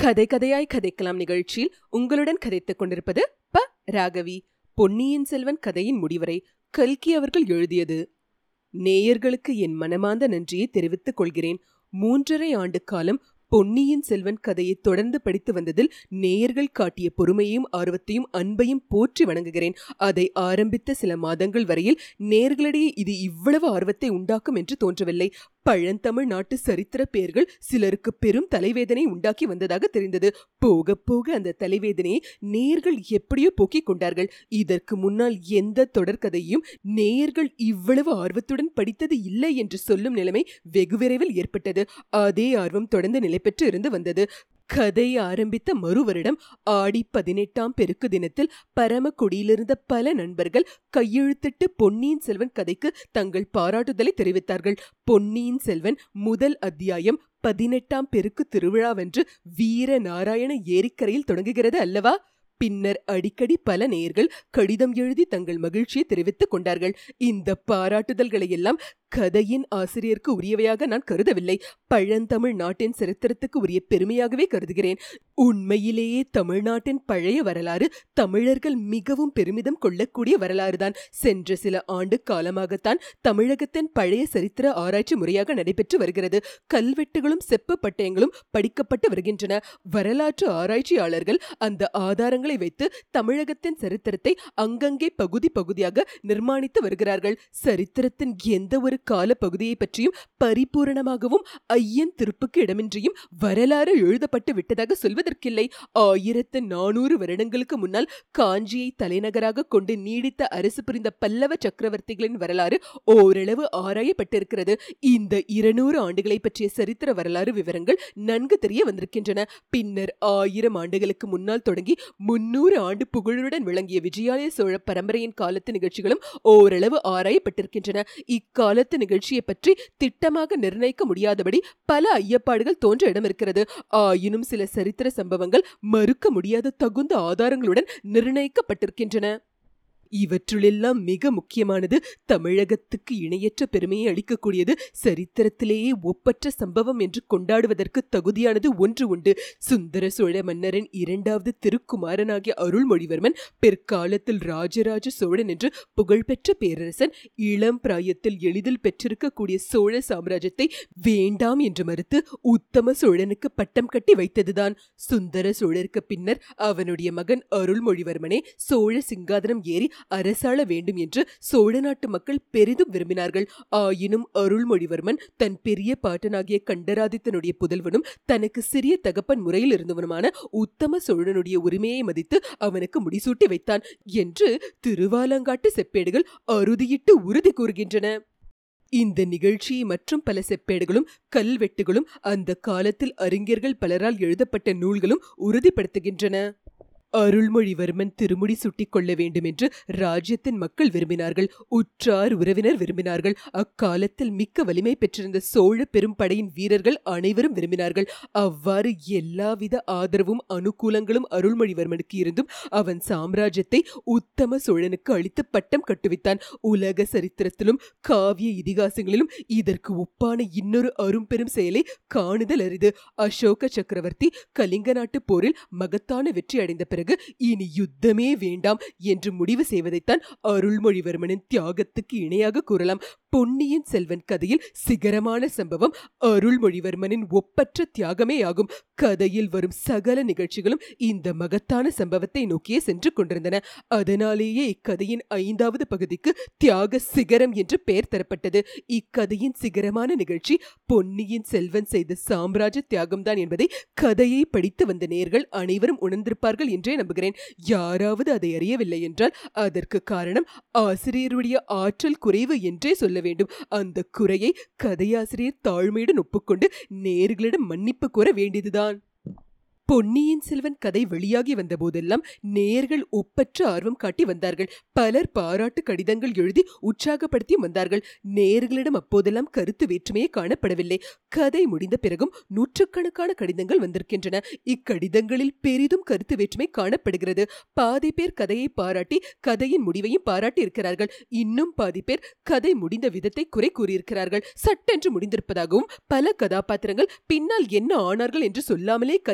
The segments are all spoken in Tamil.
கதை கதையாய் கதைக்கலாம் நிகழ்ச்சியில் உங்களுடன் கதைத்துக் கொண்டிருப்பது ப ராகவி பொன்னியின் செல்வன் கதையின் முடிவரை கல்கி அவர்கள் எழுதியது நேயர்களுக்கு என் மனமார்ந்த நன்றியை தெரிவித்துக் கொள்கிறேன் மூன்றரை ஆண்டு காலம் பொன்னியின் செல்வன் கதையை தொடர்ந்து படித்து வந்ததில் நேயர்கள் காட்டிய பொறுமையையும் ஆர்வத்தையும் அன்பையும் போற்றி வணங்குகிறேன் அதை ஆரம்பித்த சில மாதங்கள் வரையில் நேர்களிடையே இது இவ்வளவு ஆர்வத்தை உண்டாக்கும் என்று தோன்றவில்லை பழந்தமிழ் நாட்டு சரித்திர பெயர்கள் சிலருக்கு பெரும் தலைவேதனை உண்டாக்கி வந்ததாக தெரிந்தது போக போக அந்த தலைவேதனையை நேர்கள் எப்படியோ போக்கிக் கொண்டார்கள் இதற்கு முன்னால் எந்த தொடர்கதையும் நேயர்கள் இவ்வளவு ஆர்வத்துடன் படித்தது இல்லை என்று சொல்லும் நிலைமை வெகு விரைவில் ஏற்பட்டது அதே ஆர்வம் தொடர்ந்து நிலை பெற்று இருந்து வந்தது கதை ஆரம்பித்த மறு வருடம் ஆடி பதினெட்டாம் பெருக்கு தினத்தில் பரமக்குடியிலிருந்த பல நண்பர்கள் கையெழுத்திட்டு பொன்னியின் செல்வன் கதைக்கு தங்கள் பாராட்டுதலை தெரிவித்தார்கள் பொன்னியின் செல்வன் முதல் அத்தியாயம் பதினெட்டாம் பெருக்கு திருவிழாவென்று வீர நாராயண ஏரிக்கரையில் தொடங்குகிறது அல்லவா பின்னர் அடிக்கடி பல நேயர்கள் கடிதம் எழுதி தங்கள் மகிழ்ச்சியை தெரிவித்துக் கொண்டார்கள் இந்த பாராட்டுதல்களை எல்லாம் கதையின் ஆசிரியருக்கு உரியவையாக நான் கருதவில்லை பழந்தமிழ் நாட்டின் சரித்திரத்துக்கு உரிய பெருமையாகவே கருதுகிறேன் உண்மையிலேயே தமிழ்நாட்டின் பழைய வரலாறு தமிழர்கள் மிகவும் பெருமிதம் கொள்ளக்கூடிய வரலாறுதான் சென்ற சில ஆண்டு காலமாகத்தான் தமிழகத்தின் பழைய சரித்திர ஆராய்ச்சி முறையாக நடைபெற்று வருகிறது கல்வெட்டுகளும் செப்பு பட்டயங்களும் படிக்கப்பட்டு வருகின்றன வரலாற்று ஆராய்ச்சியாளர்கள் அந்த ஆதாரங்களை வைத்து தமிழகத்தின் சரித்திரத்தை அங்கங்கே பகுதி பகுதியாக நிர்மாணித்து வருகிறார்கள் சரித்திரத்தின் எந்த ஒரு கால பகுதியை பற்றியும் பரிபூரணமாகவும் ஐயன் திருப்புக்கு இடமின்றியும் வரலாறு எழுதப்பட்டு விட்டதாக சொல்வதற்கில்லை ஆயிரத்து நானூறு வருடங்களுக்கு முன்னால் காஞ்சியை தலைநகராக கொண்டு நீடித்த அரசு புரிந்த பல்லவ சக்கரவர்த்திகளின் வரலாறு ஓரளவு ஆராயப்பட்டிருக்கிறது இந்த இருநூறு ஆண்டுகளை பற்றிய சரித்திர வரலாறு விவரங்கள் நன்கு தெரிய வந்திருக்கின்றன பின்னர் ஆயிரம் ஆண்டுகளுக்கு முன்னால் தொடங்கி முன்னூறு ஆண்டு புகழுடன் விளங்கிய விஜயாலய சோழ பரம்பரையின் காலத்து நிகழ்ச்சிகளும் ஓரளவு ஆராயப்பட்டிருக்கின்றன இக்காலத்து நிகழ்ச்சியை பற்றி திட்டமாக நிர்ணயிக்க முடியாதபடி பல ஐயப்பாடுகள் தோன்ற இடம் இருக்கிறது ஆயினும் சில சரித்திர சம்பவங்கள் மறுக்க முடியாத தகுந்த ஆதாரங்களுடன் நிர்ணயிக்கப்பட்டிருக்கின்றன இவற்றுளெல்லாம் மிக முக்கியமானது தமிழகத்துக்கு இணையற்ற பெருமையை அளிக்கக்கூடியது சரித்திரத்திலேயே ஒப்பற்ற சம்பவம் என்று கொண்டாடுவதற்கு தகுதியானது ஒன்று உண்டு சுந்தர சோழ மன்னரின் இரண்டாவது திருக்குமாரனாகிய அருள்மொழிவர்மன் பிற்காலத்தில் ராஜராஜ சோழன் என்று புகழ்பெற்ற பேரரசன் இளம் பிராயத்தில் எளிதில் பெற்றிருக்கக்கூடிய சோழ சாம்ராஜ்யத்தை வேண்டாம் என்று மறுத்து உத்தம சோழனுக்கு பட்டம் கட்டி வைத்ததுதான் சுந்தர சோழருக்கு பின்னர் அவனுடைய மகன் அருள்மொழிவர்மனே சோழ சிங்காதனம் ஏறி அரசாள வேண்டும் என்று சோழ நாட்டு மக்கள் பெரிதும் விரும்பினார்கள் ஆயினும் அருள்மொழிவர்மன் தன் பெரிய பாட்டனாகிய கண்டராதித்தனுடைய புதல்வனும் தனக்கு சிறிய தகப்பன் முறையில் இருந்தவனுமான உத்தம சோழனுடைய உரிமையை மதித்து அவனுக்கு முடிசூட்டி வைத்தான் என்று திருவாலங்காட்டு செப்பேடுகள் அறுதியிட்டு உறுதி கூறுகின்றன இந்த நிகழ்ச்சி மற்றும் பல செப்பேடுகளும் கல்வெட்டுகளும் அந்த காலத்தில் அறிஞர்கள் பலரால் எழுதப்பட்ட நூல்களும் உறுதிப்படுத்துகின்றன அருள்மொழிவர்மன் திருமுடி சுட்டிக் கொள்ள வேண்டும் என்று ராஜ்யத்தின் மக்கள் விரும்பினார்கள் உற்றார் உறவினர் விரும்பினார்கள் அக்காலத்தில் மிக்க வலிமை பெற்றிருந்த சோழ பெரும்படையின் வீரர்கள் அனைவரும் விரும்பினார்கள் அவ்வாறு எல்லாவித ஆதரவும் அனுகூலங்களும் அருள்மொழிவர்மனுக்கு இருந்தும் அவன் சாம்ராஜ்யத்தை உத்தம சோழனுக்கு அளித்து பட்டம் கட்டுவித்தான் உலக சரித்திரத்திலும் காவிய இதிகாசங்களிலும் இதற்கு ஒப்பான இன்னொரு அரும்பெரும் செயலை காணுதல் அரிது அசோக சக்கரவர்த்தி கலிங்க நாட்டு போரில் மகத்தான வெற்றி அடைந்த பிறகு பிறகு இனி யுத்தமே வேண்டாம் என்று முடிவு செய்வதைத்தான் அருள்மொழிவர்மனின் தியாகத்துக்கு இணையாக கூறலாம் பொன்னியின் செல்வன் கதையில் சிகரமான சம்பவம் அருள்மொழிவர்மனின் ஒப்பற்ற தியாகமே ஆகும் கதையில் வரும் சகல நிகழ்ச்சிகளும் இந்த மகத்தான சம்பவத்தை நோக்கியே சென்று கொண்டிருந்தன அதனாலேயே இக்கதையின் ஐந்தாவது பகுதிக்கு தியாக சிகரம் என்று பெயர் தரப்பட்டது இக்கதையின் சிகரமான நிகழ்ச்சி பொன்னியின் செல்வன் செய்த சாம்ராஜ்ய தியாகம்தான் என்பதை கதையை படித்து வந்த நேர்கள் அனைவரும் உணர்ந்திருப்பார்கள் என்றே நம்புகிறேன் யாராவது அதை அறியவில்லை என்றால் அதற்கு காரணம் ஆசிரியருடைய ஆற்றல் குறைவு என்றே சொல்ல வேண்டும் அந்த குறையை கதையாசிரியர் தாழ்மையுடன் ஒப்புக்கொண்டு நேர்களிடம் மன்னிப்பு கோர வேண்டியதுதான் பொன்னியின் செல்வன் கதை வெளியாகி வந்த போதெல்லாம் நேர்கள் ஒப்பற்ற ஆர்வம் காட்டி வந்தார்கள் பலர் பாராட்டு கடிதங்கள் எழுதி உற்சாகப்படுத்தியும் வந்தார்கள் நேர்களிடம் அப்போதெல்லாம் கருத்து வேற்றுமையே காணப்படவில்லை கதை முடிந்த பிறகும் நூற்றுக்கணக்கான கடிதங்கள் வந்திருக்கின்றன இக்கடிதங்களில் பெரிதும் கருத்து வேற்றுமை காணப்படுகிறது பாதி பேர் கதையை பாராட்டி கதையின் முடிவையும் பாராட்டி இருக்கிறார்கள் இன்னும் பாதி பேர் கதை முடிந்த விதத்தை குறை கூறியிருக்கிறார்கள் சட்டென்று முடிந்திருப்பதாகவும் பல கதாபாத்திரங்கள் பின்னால் என்ன ஆனார்கள் என்று சொல்லாமலே கதை முடிந்து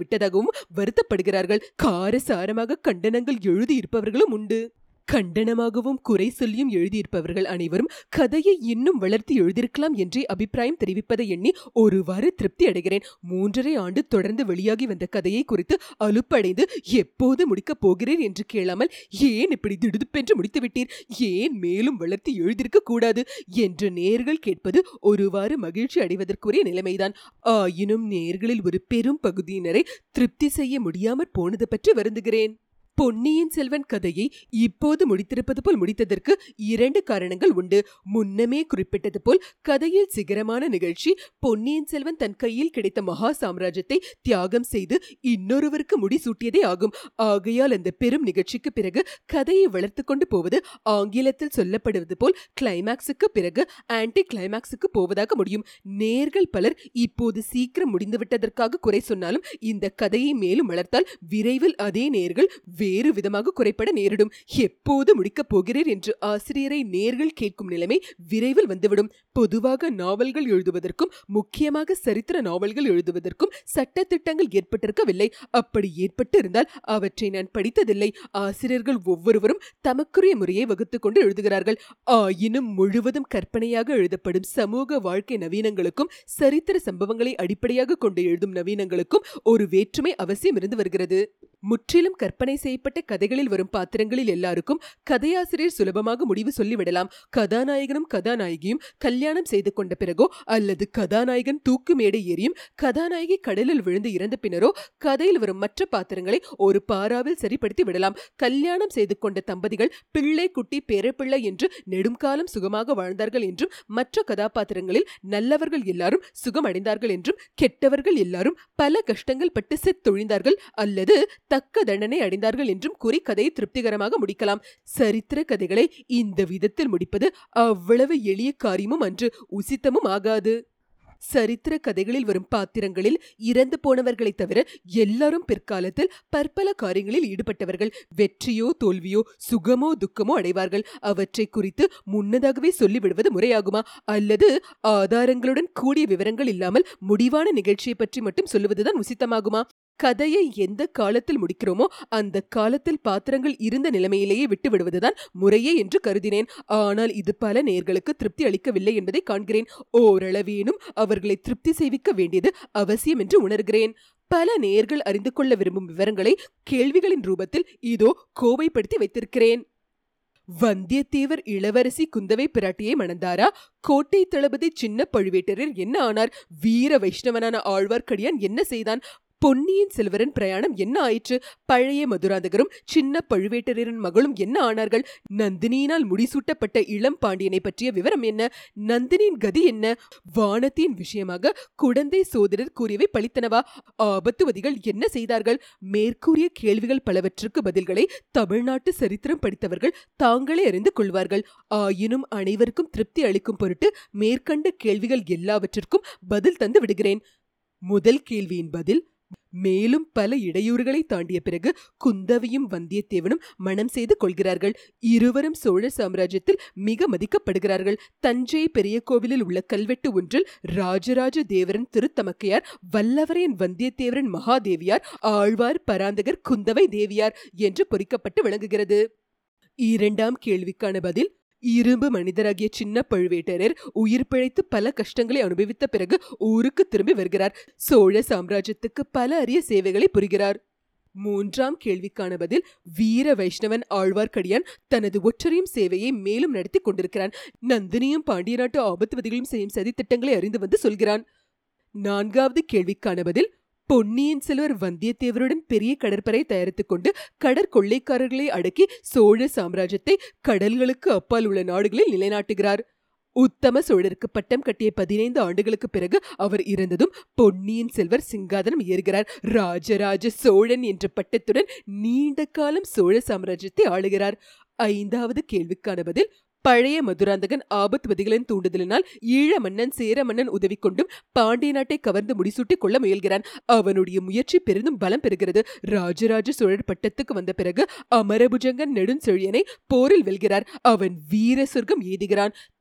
விட்டதாகவும் வருத்தப்படுகிறார்கள் காரசாரமாக கண்டனங்கள் எழுதியிருப்பவர்களும் உண்டு கண்டனமாகவும் குறை சொல்லியும் எழுதியிருப்பவர்கள் அனைவரும் கதையை இன்னும் வளர்த்து எழுதியிருக்கலாம் என்றே அபிப்பிராயம் தெரிவிப்பதை எண்ணி ஒருவாறு திருப்தி அடைகிறேன் மூன்றரை ஆண்டு தொடர்ந்து வெளியாகி வந்த கதையை குறித்து அலுப்படைந்து எப்போது முடிக்கப் போகிறீர் என்று கேளாமல் ஏன் இப்படி திடுதுப்பென்று முடித்துவிட்டீர் ஏன் மேலும் வளர்த்து எழுதியிருக்க கூடாது என்று நேர்கள் கேட்பது ஒருவாறு மகிழ்ச்சி அடைவதற்குரிய நிலைமைதான் ஆயினும் நேர்களில் ஒரு பெரும் பகுதியினரை திருப்தி செய்ய முடியாமற் போனது பற்றி வருந்துகிறேன் பொன்னியின் செல்வன் கதையை இப்போது முடித்திருப்பது போல் முடித்ததற்கு இரண்டு காரணங்கள் உண்டு முன்னமே குறிப்பிட்டது போல் கதையில் சிகரமான நிகழ்ச்சி பொன்னியின் செல்வன் தன் கையில் கிடைத்த மகா சாம்ராஜ்யத்தை தியாகம் செய்து இன்னொருவருக்கு முடிசூட்டியதே ஆகும் ஆகையால் அந்த பெரும் நிகழ்ச்சிக்கு பிறகு கதையை வளர்த்து கொண்டு போவது ஆங்கிலத்தில் சொல்லப்படுவது போல் கிளைமேக்ஸுக்கு பிறகு ஆன்டி கிளைமேக்ஸுக்கு போவதாக முடியும் நேர்கள் பலர் இப்போது சீக்கிரம் முடிந்துவிட்டதற்காக குறை சொன்னாலும் இந்த கதையை மேலும் வளர்த்தால் விரைவில் அதே நேர்கள் வேறு விதமாக குறைப்பட நேரிடும் எப்போது முடிக்கப் போகிறீர் என்று ஆசிரியரை நேர்கள் கேட்கும் நிலைமை விரைவில் வந்துவிடும் பொதுவாக நாவல்கள் எழுதுவதற்கும் முக்கியமாக சரித்திர நாவல்கள் எழுதுவதற்கும் சட்ட திட்டங்கள் ஏற்பட்டிருக்கவில்லை அப்படி ஏற்பட்டு இருந்தால் அவற்றை நான் படித்ததில்லை ஆசிரியர்கள் ஒவ்வொருவரும் தமக்குரிய முறையை வகுத்துக் கொண்டு எழுதுகிறார்கள் ஆயினும் முழுவதும் கற்பனையாக எழுதப்படும் சமூக வாழ்க்கை நவீனங்களுக்கும் சரித்திர சம்பவங்களை அடிப்படையாக கொண்டு எழுதும் நவீனங்களுக்கும் ஒரு வேற்றுமை அவசியம் இருந்து வருகிறது முற்றிலும் கற்பனை செய்யப்பட்ட கதைகளில் வரும் பாத்திரங்களில் எல்லாருக்கும் கதையாசிரியர் சுலபமாக முடிவு சொல்லிவிடலாம் கதாநாயகனும் கதாநாயகியும் கல்யாணம் செய்து கொண்ட பிறகோ அல்லது கதாநாயகன் தூக்கு மேடை ஏறியும் கதாநாயகி கடலில் விழுந்து இறந்த பின்னரோ கதையில் வரும் மற்ற பாத்திரங்களை ஒரு பாராவில் சரிப்படுத்தி விடலாம் கல்யாணம் செய்து கொண்ட தம்பதிகள் பிள்ளை குட்டி பேரப்பிள்ளை என்று நெடுங்காலம் சுகமாக வாழ்ந்தார்கள் என்றும் மற்ற கதாபாத்திரங்களில் நல்லவர்கள் எல்லாரும் சுகம் அடைந்தார்கள் என்றும் கெட்டவர்கள் எல்லாரும் பல கஷ்டங்கள் பட்டு செத்தொழிந்தார்கள் அல்லது தக்க தண்டனை அடைந்தார்கள் என்றும் கூறி கதையை திருப்திகரமாக முடிக்கலாம் சரித்திர கதைகளை இந்த விதத்தில் முடிப்பது அவ்வளவு எளிய காரியமும் அன்று உசித்தமும் ஆகாது சரித்திர கதைகளில் வரும் பாத்திரங்களில் இறந்து போனவர்களைத் தவிர எல்லாரும் பிற்காலத்தில் பற்பல காரியங்களில் ஈடுபட்டவர்கள் வெற்றியோ தோல்வியோ சுகமோ துக்கமோ அடைவார்கள் அவற்றை குறித்து முன்னதாகவே சொல்லிவிடுவது முறையாகுமா அல்லது ஆதாரங்களுடன் கூடிய விவரங்கள் இல்லாமல் முடிவான நிகழ்ச்சியை பற்றி மட்டும் சொல்லுவதுதான் உசித்தமாகுமா கதையை எந்த காலத்தில் முடிக்கிறோமோ அந்த காலத்தில் பாத்திரங்கள் இருந்த நிலைமையிலேயே விட்டு விடுவதுதான் முறையே என்று கருதினேன் ஆனால் இது பல நேர்களுக்கு திருப்தி அளிக்கவில்லை என்பதை காண்கிறேன் ஓரளவேனும் அவர்களை திருப்தி செய்விக்க வேண்டியது அவசியம் என்று உணர்கிறேன் பல நேர்கள் அறிந்து கொள்ள விரும்பும் விவரங்களை கேள்விகளின் ரூபத்தில் இதோ கோவைப்படுத்தி வைத்திருக்கிறேன் வந்தியத்தேவர் இளவரசி குந்தவை பிராட்டியை மணந்தாரா கோட்டை தளபதி சின்ன பழுவேட்டரர் என்ன ஆனார் வீர வைஷ்ணவனான ஆழ்வார்க்கடியான் என்ன செய்தான் பொன்னியின் செல்வரன் பிரயாணம் என்ன ஆயிற்று பழைய மதுராந்தகரும் சின்ன பழுவேட்டரரின் மகளும் என்ன ஆனார்கள் நந்தினியினால் முடிசூட்டப்பட்ட இளம் பாண்டியனை பற்றிய விவரம் என்ன நந்தினியின் கதி என்ன வானத்தின் விஷயமாக குடந்தை சோதரர் கூறியவை பழித்தனவா ஆபத்துவதிகள் என்ன செய்தார்கள் மேற்கூறிய கேள்விகள் பலவற்றுக்கு பதில்களை தமிழ்நாட்டு சரித்திரம் படித்தவர்கள் தாங்களே அறிந்து கொள்வார்கள் ஆயினும் அனைவருக்கும் திருப்தி அளிக்கும் பொருட்டு மேற்கண்ட கேள்விகள் எல்லாவற்றிற்கும் பதில் தந்து விடுகிறேன் முதல் கேள்வியின் பதில் மேலும் பல இடையூறுகளை தாண்டிய பிறகு குந்தவையும் வந்தியத்தேவனும் மனம் செய்து கொள்கிறார்கள் இருவரும் சோழ சாம்ராஜ்யத்தில் மிக மதிக்கப்படுகிறார்கள் தஞ்சை பெரிய கோவிலில் உள்ள கல்வெட்டு ஒன்றில் ராஜராஜ தேவரன் திருத்தமக்கையார் வல்லவரையன் வந்தியத்தேவரன் மகாதேவியார் ஆழ்வார் பராந்தகர் குந்தவை தேவியார் என்று பொறிக்கப்பட்டு விளங்குகிறது இரண்டாம் கேள்விக்கான பதில் இரும்பு மனிதராகிய சின்ன பழுவேட்டரர் உயிர் பிழைத்து பல கஷ்டங்களை அனுபவித்த பிறகு ஊருக்கு திரும்பி வருகிறார் சோழ சாம்ராஜ்யத்துக்கு பல அரிய சேவைகளை புரிகிறார் மூன்றாம் கேள்விக்கான பதில் வீர வைஷ்ணவன் ஆழ்வார்க்கடியான் தனது ஒற்றரையும் சேவையை மேலும் நடத்தி கொண்டிருக்கிறான் நந்தினியும் பாண்டிய நாட்டு ஆபத்துவதிகளும் செய்யும் சதி திட்டங்களை அறிந்து வந்து சொல்கிறான் நான்காவது கேள்விக்கான பதில் பொன்னியின் செல்வர் வந்தியத்தேவருடன் பெரிய கடற்படை தயாரித்துக் கொண்டு கடற்கொள்ளைக்காரர்களை அடக்கி சோழ சாம்ராஜ்யத்தை கடல்களுக்கு அப்பால் உள்ள நாடுகளில் நிலைநாட்டுகிறார் உத்தம சோழருக்கு பட்டம் கட்டிய பதினைந்து ஆண்டுகளுக்கு பிறகு அவர் இறந்ததும் பொன்னியின் செல்வர் சிங்காதனம் ஏறுகிறார் ராஜராஜ சோழன் என்ற பட்டத்துடன் நீண்ட காலம் சோழ சாம்ராஜ்யத்தை ஆளுகிறார் ஐந்தாவது கேள்விக்கான பதில் பழைய மதுராந்தகன் ஆபத்வதிகளின் தூண்டுதலினால் ஈழ மன்னன் சேர மன்னன் உதவி கொண்டும் பாண்டிய நாட்டை கவர்ந்து முடிசூட்டிக் கொள்ள முயல்கிறான் அவனுடைய முயற்சி பெரிதும் பலம் பெறுகிறது ராஜராஜ சோழர் பட்டத்துக்கு வந்த பிறகு அமரபுஜங்கன் நெடுஞ்செழியனை போரில் வெல்கிறார் அவன் வீர சொர்க்கம் ஏதுகிறான்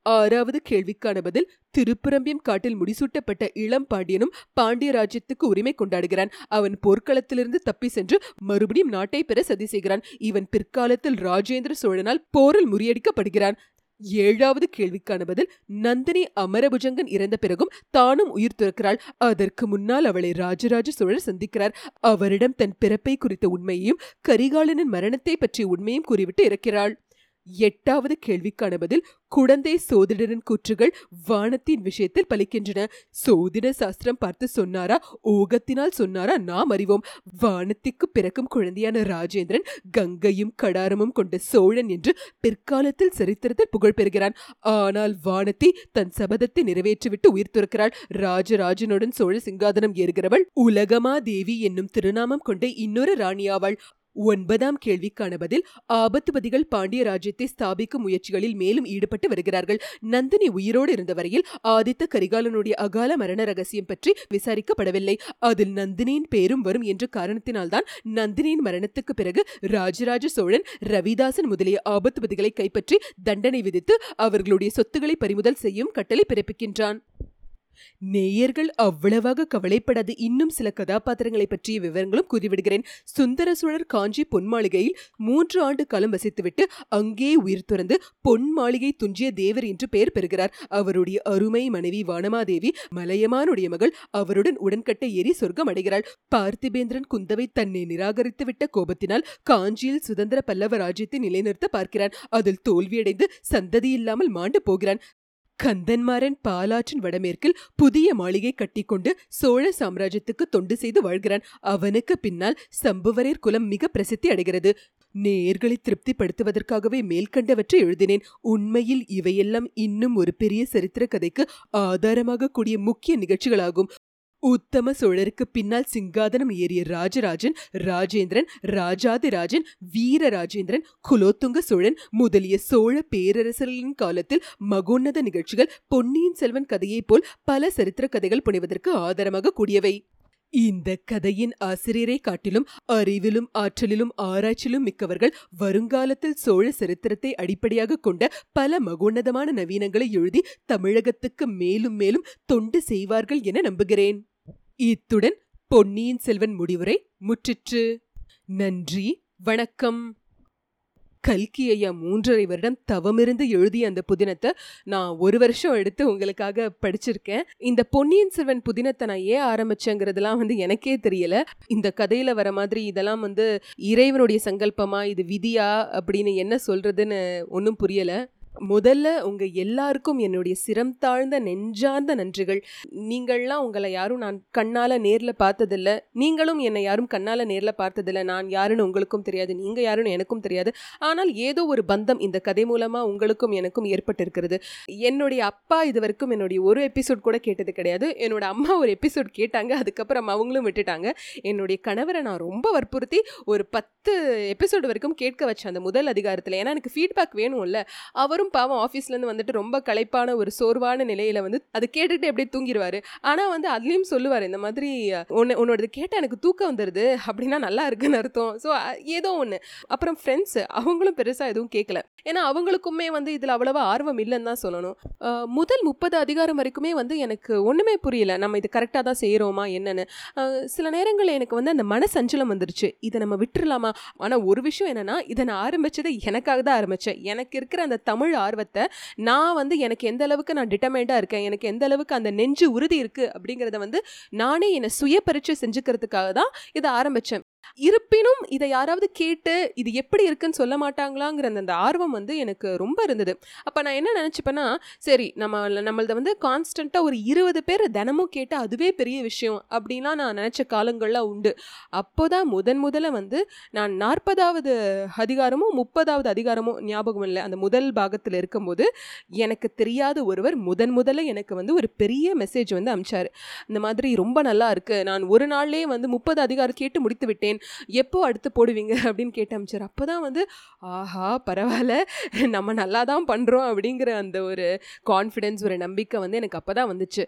ஆறாவது கேள்விக்கான பதில் திருப்புரம்பியம் காட்டில் முடிசூட்டப்பட்ட இளம் பாண்டியனும் பாண்டிய ராஜ்யத்துக்கு உரிமை கொண்டாடுகிறான் அவன் போர்க்களத்திலிருந்து தப்பி சென்று மறுபடியும் நாட்டை பெற சதி செய்கிறான் இவன் பிற்காலத்தில் ராஜேந்திர சோழனால் போரில் முறியடிக்கப்படுகிறான் ஏழாவது கேள்விக்கான பதில் நந்தினி அமரபுஜங்கன் இறந்த பிறகும் தானும் உயிர் துறக்கிறாள் அதற்கு முன்னால் அவளை ராஜராஜ சோழர் சந்திக்கிறார் அவரிடம் தன் பிறப்பை குறித்த உண்மையையும் கரிகாலனின் மரணத்தை பற்றிய உண்மையும் கூறிவிட்டு இறக்கிறாள் எட்டாவது கேள்விக்கான பதில் குழந்தை சோதிடரின் கூற்றுகள் வானத்தின் விஷயத்தில் பலிக்கின்றன சோதிட சாஸ்திரம் பார்த்து சொன்னாரா ஓகத்தினால் சொன்னாரா நாம் அறிவோம் வானத்திற்கு பிறக்கும் குழந்தையான ராஜேந்திரன் கங்கையும் கடாரமும் கொண்ட சோழன் என்று பிற்காலத்தில் சரித்திரத்தில் புகழ் பெறுகிறான் ஆனால் வானத்தி தன் சபதத்தை நிறைவேற்றிவிட்டு உயிர் துறக்கிறாள் ராஜராஜனுடன் சோழ சிங்காதனம் ஏறுகிறவள் உலகமா தேவி என்னும் திருநாமம் கொண்ட இன்னொரு ராணியாவாள் ஒன்பதாம் கேள்விக்கான பதில் ஆபத்துபதிகள் பாண்டிய ராஜ்யத்தை ஸ்தாபிக்கும் முயற்சிகளில் மேலும் ஈடுபட்டு வருகிறார்கள் நந்தினி உயிரோடு இருந்த வரையில் ஆதித்த கரிகாலனுடைய அகால மரண ரகசியம் பற்றி விசாரிக்கப்படவில்லை அதில் நந்தினியின் பேரும் வரும் என்ற காரணத்தினால்தான் நந்தினியின் மரணத்துக்கு பிறகு ராஜராஜ சோழன் ரவிதாசன் முதலிய ஆபத்துபதிகளை கைப்பற்றி தண்டனை விதித்து அவர்களுடைய சொத்துக்களை பறிமுதல் செய்யும் கட்டளை பிறப்பிக்கின்றான் நேயர்கள் அவ்வளவாக கவலைப்படாத இன்னும் சில கதாபாத்திரங்களை பற்றிய விவரங்களும் கூறிவிடுகிறேன் சுந்தர சோழர் காஞ்சி பொன் மாளிகையில் மூன்று ஆண்டு காலம் வசித்துவிட்டு அங்கே உயிர் துறந்து பொன் மாளிகை துஞ்சிய தேவர் என்று பெயர் பெறுகிறார் அவருடைய அருமை மனைவி வானமாதேவி மலையமானுடைய மகள் அவருடன் உடன்கட்டை ஏறி சொர்க்கம் அடைகிறாள் பார்த்திபேந்திரன் குந்தவை தன்னை நிராகரித்துவிட்ட கோபத்தினால் காஞ்சியில் சுதந்திர பல்லவ ராஜ்யத்தை நிலைநிறுத்த பார்க்கிறான் அதில் தோல்வியடைந்து சந்ததி இல்லாமல் மாண்டு போகிறான் கந்தன்மாரன் பாலாற்றின் வடமேற்கில் புதிய மாளிகை கட்டிக்கொண்டு சோழ சாம்ராஜ்யத்துக்கு தொண்டு செய்து வாழ்கிறான் அவனுக்கு பின்னால் சம்புவரேர் குலம் மிக பிரசித்தி அடைகிறது நேர்களை திருப்திப்படுத்துவதற்காகவே மேல்கண்டவற்றை எழுதினேன் உண்மையில் இவையெல்லாம் இன்னும் ஒரு பெரிய சரித்திர கதைக்கு ஆதாரமாக கூடிய முக்கிய நிகழ்ச்சிகளாகும் உத்தம சோழருக்கு பின்னால் சிங்காதனம் ஏறிய ராஜராஜன் ராஜேந்திரன் ராஜாதிராஜன் வீரராஜேந்திரன் குலோத்துங்க சோழன் முதலிய சோழ பேரரசர்களின் காலத்தில் மகோன்னத நிகழ்ச்சிகள் பொன்னியின் செல்வன் கதையைப் போல் பல சரித்திர கதைகள் புனைவதற்கு ஆதாரமாக கூடியவை இந்த கதையின் ஆசிரியரை காட்டிலும் அறிவிலும் ஆற்றலிலும் ஆராய்ச்சியிலும் மிக்கவர்கள் வருங்காலத்தில் சோழ சரித்திரத்தை அடிப்படையாக கொண்ட பல மகோன்னதமான நவீனங்களை எழுதி தமிழகத்துக்கு மேலும் மேலும் தொண்டு செய்வார்கள் என நம்புகிறேன் இத்துடன் பொன்னியின் செல்வன் முடிவுரை முற்றிற்று நன்றி வணக்கம் கல்கி ஐயா மூன்றரை வருடம் தவமிருந்து எழுதிய அந்த புதினத்தை நான் ஒரு வருஷம் எடுத்து உங்களுக்காக படிச்சிருக்கேன் இந்த பொன்னியின் செல்வன் புதினத்தை நான் ஏன் ஆரம்பிச்சேங்கிறதுலாம் வந்து எனக்கே தெரியல இந்த கதையில வர மாதிரி இதெல்லாம் வந்து இறைவனுடைய சங்கல்பமா இது விதியா அப்படின்னு என்ன சொல்றதுன்னு ஒன்றும் புரியல முதல்ல உங்க எல்லாருக்கும் என்னுடைய சிரம் தாழ்ந்த நெஞ்சார்ந்த நன்றிகள் நீங்கள்லாம் உங்களை யாரும் நான் கண்ணால நேர்ல பார்த்ததில்ல நீங்களும் என்னை யாரும் கண்ணால நேர்ல பார்த்ததில்ல நான் யாருன்னு உங்களுக்கும் தெரியாது நீங்க யாருன்னு எனக்கும் தெரியாது ஆனால் ஏதோ ஒரு பந்தம் இந்த கதை மூலமா உங்களுக்கும் எனக்கும் ஏற்பட்டிருக்கிறது என்னுடைய அப்பா இது வரைக்கும் என்னுடைய ஒரு எபிசோட் கூட கேட்டது கிடையாது என்னோட அம்மா ஒரு எபிசோட் கேட்டாங்க அதுக்கப்புறம் அவங்களும் விட்டுட்டாங்க என்னுடைய கணவரை நான் ரொம்ப வற்புறுத்தி ஒரு பத்து எபிசோடு வரைக்கும் கேட்க வச்சேன் அந்த முதல் அதிகாரத்தில் ஏன்னா எனக்கு ஃபீட்பேக் வேணும்ல அவரும் அவரும் பாவம் ஆஃபீஸ்லேருந்து வந்துட்டு ரொம்ப களைப்பான ஒரு சோர்வான நிலையில் வந்து அது கேட்டுட்டு அப்படியே தூங்கிடுவார் ஆனால் வந்து அதுலேயும் சொல்லுவார் இந்த மாதிரி ஒன்று உன்னோடது கேட்டால் எனக்கு தூக்கம் வந்துடுது அப்படின்னா நல்லா இருக்குன்னு அர்த்தம் ஸோ ஏதோ ஒன்று அப்புறம் ஃப்ரெண்ட்ஸு அவங்களும் பெருசாக எதுவும் கேட்கல ஏன்னா அவங்களுக்குமே வந்து இதில் அவ்வளோவா ஆர்வம் இல்லைன்னு தான் சொல்லணும் முதல் முப்பது அதிகாரம் வரைக்குமே வந்து எனக்கு ஒன்றுமே புரியல நம்ம இது கரெக்டாக தான் செய்கிறோமா என்னென்னு சில நேரங்களில் எனக்கு வந்து அந்த மனசஞ்சலம் வந்துருச்சு இதை நம்ம விட்டுறலாமா ஆனால் ஒரு விஷயம் என்னென்னா இதை நான் ஆரம்பித்ததை எனக்காக தான் ஆரம்பித்தேன் எனக்கு இருக்கிற அந்த தமிழ் ஆர்வத்தை நான் வந்து எனக்கு எந்த அளவுக்கு நான் டிட்டர்மைண்டாக இருக்கேன் எனக்கு எந்த அளவுக்கு அந்த நெஞ்சு உறுதி இருக்குது அப்படிங்கிறத வந்து நானே என்னை சுய பரீட்சை செஞ்சுக்கிறதுக்காக தான் இதை ஆரம்பித்தேன் இருப்பினும் இதை யாராவது கேட்டு இது எப்படி இருக்குன்னு சொல்ல மாட்டாங்களாங்கிற அந்த ஆர்வம் வந்து எனக்கு ரொம்ப இருந்தது அப்போ நான் என்ன நினச்சிப்பேன்னா சரி நம்ம நம்மளத வந்து கான்ஸ்டண்ட்டாக ஒரு இருபது பேர் தினமும் கேட்டால் அதுவே பெரிய விஷயம் அப்படின்லாம் நான் நினச்ச காலங்கள்லாம் உண்டு அப்போ தான் முதன் முதல்ல வந்து நான் நாற்பதாவது அதிகாரமும் முப்பதாவது அதிகாரமும் ஞாபகம் இல்லை அந்த முதல் பாகத்தில் இருக்கும்போது எனக்கு தெரியாத ஒருவர் முதன் முதல்ல எனக்கு வந்து ஒரு பெரிய மெசேஜ் வந்து அமிச்சார் இந்த மாதிரி ரொம்ப நல்லா இருக்குது நான் ஒரு நாள்லேயே வந்து முப்பது அதிகாரம் கேட்டு முடித்து விட்டேன் எப்போ அடுத்து போடுவீங்க அப்படின்னு கேட்டு அமிச்சார் அப்போ தான் வந்து ஆஹா பரவாயில்ல நம்ம நல்லா தான் பண்ணுறோம் அப்படிங்கிற அந்த ஒரு கான்ஃபிடென்ஸ் ஒரு நம்பிக்கை வந்து எனக்கு அப்போ தான் வந்துச்சு